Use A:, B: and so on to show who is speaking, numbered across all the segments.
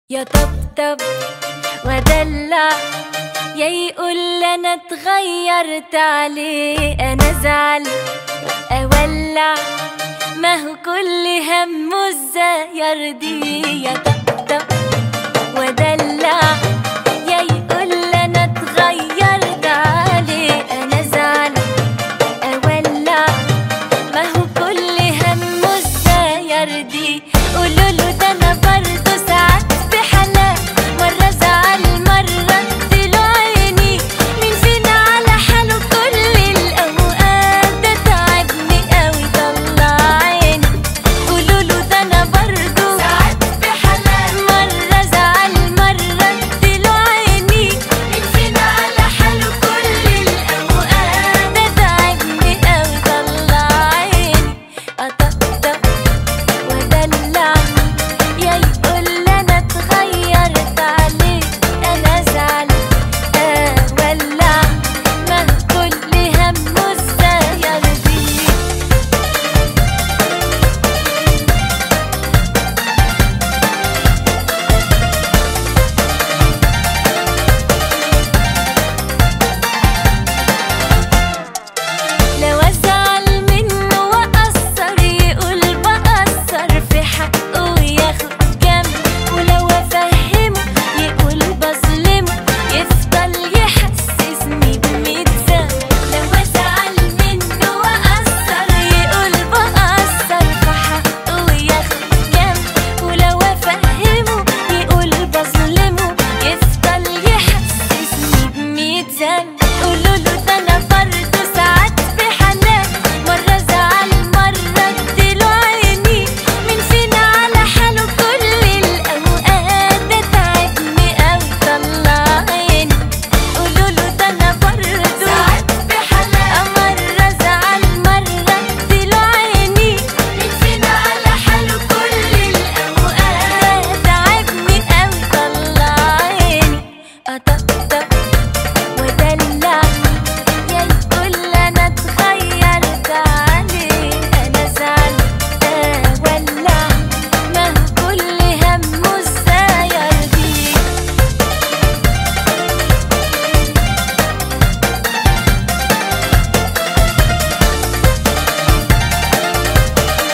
A: يا طبطب ودلع يا يقول انا اتغيرت عليه انا زعل اولع ما هو كل همه ازاي يرضيه يا طبطب ودلع يا يقول انا اتغيرت عليه انا زعل اولع ما هو كل همه ازاي يرضيه قولوا له ده انا برضه ساعات بحالات مرة زعل مرة اديله عيني مين فينا على حاله كل الاوقات ده تعبني قوي طلع عيني قولوا له ده انا برضه ساعات بحالات مرة زعل مرة اديله عيني مين فينا على حاله كل الاوقات ده تعبني قوي طلع عيني اطقطق ودلع يا يقول انا اتغيرت عليه انا زعل اولع ما كل همه ازاي يرضيه لو ازعل منه واقصر يقول بقصر في حقه وياخد جنب ولو افهمه يقول بظلمه يفضل يحسسني بميت ذنب لو ازعل منه واقصر يقول بقصر في حقه وياخد جنب ولو افهمه يقول بظلمه يفضل يحسسني بميت ذنب قولوا له ده انا برضه ساعات بحالات مرة زعل مرة اديله عيني مين فينا على حاله كل الاوقات ده تعبني قوي طلع عيني قولوا له ده انا برضه ساعات بحالات مرة زعل مرة اديله عيني مين فينا على حاله كل الاوقات ده تعبني قوي طلع عيني اطقطق ودلع يا يقول انا اتغيرت عليه انا زعل اولع ما هو كل همه ازاي يرضيه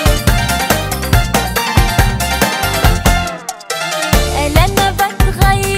A: قال انا بتغير